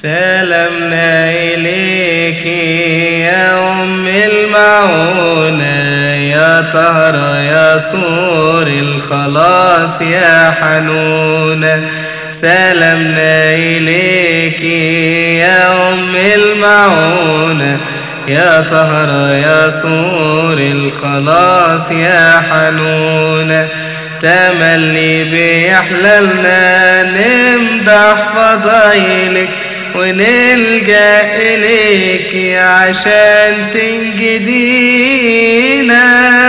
سلمنا إليك يا أم المعونة يا طهرة يا سور الخلاص يا حنونة سلمنا إليك يا أم المعونة يا طهرة يا سور الخلاص يا حنونة تملي بيحللنا نمدح فضايلك ونلجأ إليك عشان تنجدينا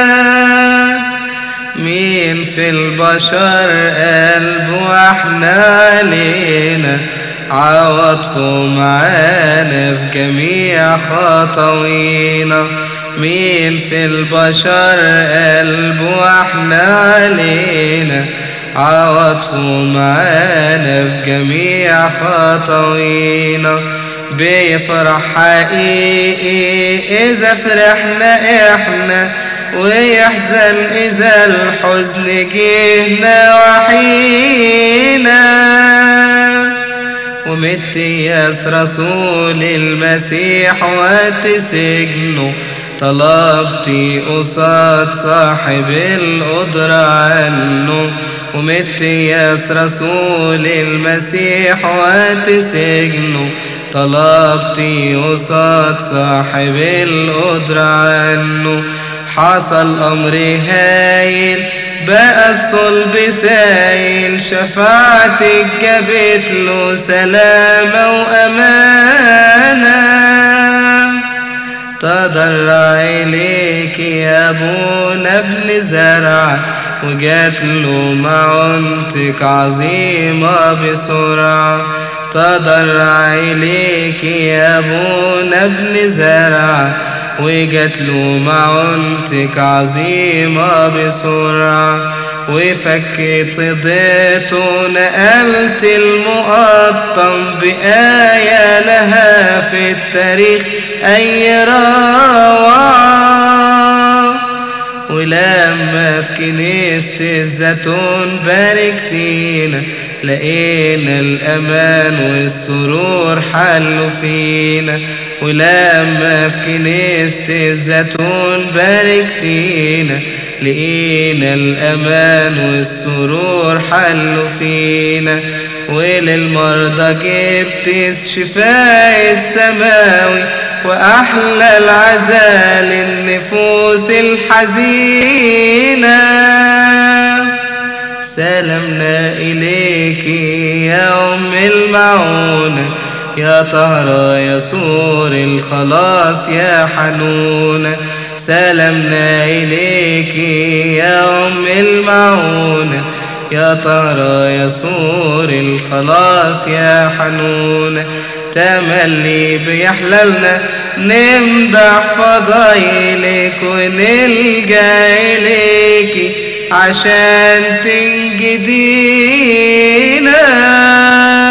مين في البشر قلب واحنا علينا عواطفه معانا في جميع خطوينا مين في البشر قلب واحنا علينا عواطفه معانا في جميع خطوينا بيفرح حقيقي إذا فرحنا إحنا ويحزن إذا الحزن جينا وحينا ومتياس رسول المسيح وتسجنه طلبتي قصاد صاحب القدرة عنه ومتياس رسول المسيح وتسجنه طلبتي قصاد صاحب القدرة عنه حصل أمر هايل بقى الصلب سايل شفاعتك جابت له سلامة وأمانة تضرع إليك يا أبونا ابن زرع وجات له معونتك عظيمة بسرعة تضرع إليك يا أبونا ابن زرع وجات له معونتك عظيمة بسرعة وفكيت ضيته نقلت المقطم بآية لها في التاريخ أي روعة ولما في كنيسة الزيتون باركتينا لقينا الأمان والسرور حلوا فينا ولما في كنيسة الزيتون باركتينا لقينا الأمان والسرور حلوا فينا وللمرضى جبت الشفاء السماوي وأحلى العزاء للنفوس الحزينة سلمنا إليك يا أم المعونة يا طهرة يا سور الخلاص يا حنونة سلمنا إليك يا أم المعونة يا طهرة يا سور الخلاص يا حنونة تملي بيحللنا نمدح فضايلك ونلجأ إليك عشان تنجدينا